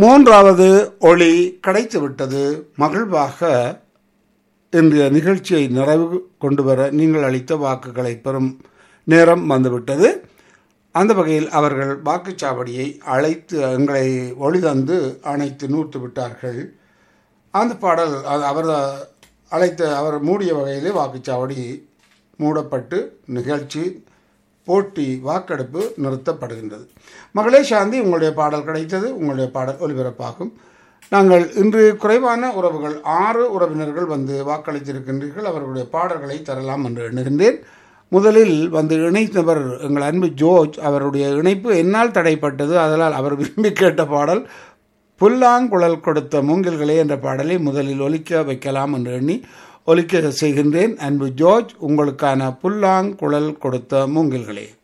மூன்றாவது ஒளி கிடைத்து விட்டது மகிழ்வாக இன்றைய நிகழ்ச்சியை நிறைவு கொண்டு வர நீங்கள் அளித்த வாக்குகளை பெறும் நேரம் வந்துவிட்டது அந்த வகையில் அவர்கள் வாக்குச்சாவடியை அழைத்து எங்களை ஒளி தந்து அணைத்து நூற்று விட்டார்கள் அந்த பாடல் அது அவர் அழைத்த அவர் மூடிய வகையிலே வாக்குச்சாவடி மூடப்பட்டு நிகழ்ச்சி போட்டி வாக்கெடுப்பு நிறுத்தப்படுகின்றது மகளே சாந்தி உங்களுடைய பாடல் கிடைத்தது உங்களுடைய பாடல் ஒலிபரப்பாகும் நாங்கள் இன்று குறைவான உறவுகள் ஆறு உறவினர்கள் வந்து வாக்களித்திருக்கின்றீர்கள் அவர்களுடைய பாடல்களை தரலாம் என்று எண்ணுகின்றேன் முதலில் வந்து இணைத்தவர் எங்கள் அன்பு ஜோர்ஜ் அவருடைய இணைப்பு என்னால் தடைப்பட்டது அதனால் அவர் விரும்பி கேட்ட பாடல் புல்லாங்குழல் கொடுத்த மூங்கில்களே என்ற பாடலை முதலில் ஒலிக்க வைக்கலாம் என்று எண்ணி ஒலிக்க செய்கின்றேன் அன்பு ஜோர்ஜ் உங்களுக்கான புல்லாங்குழல் கொடுத்த மூங்கில்களே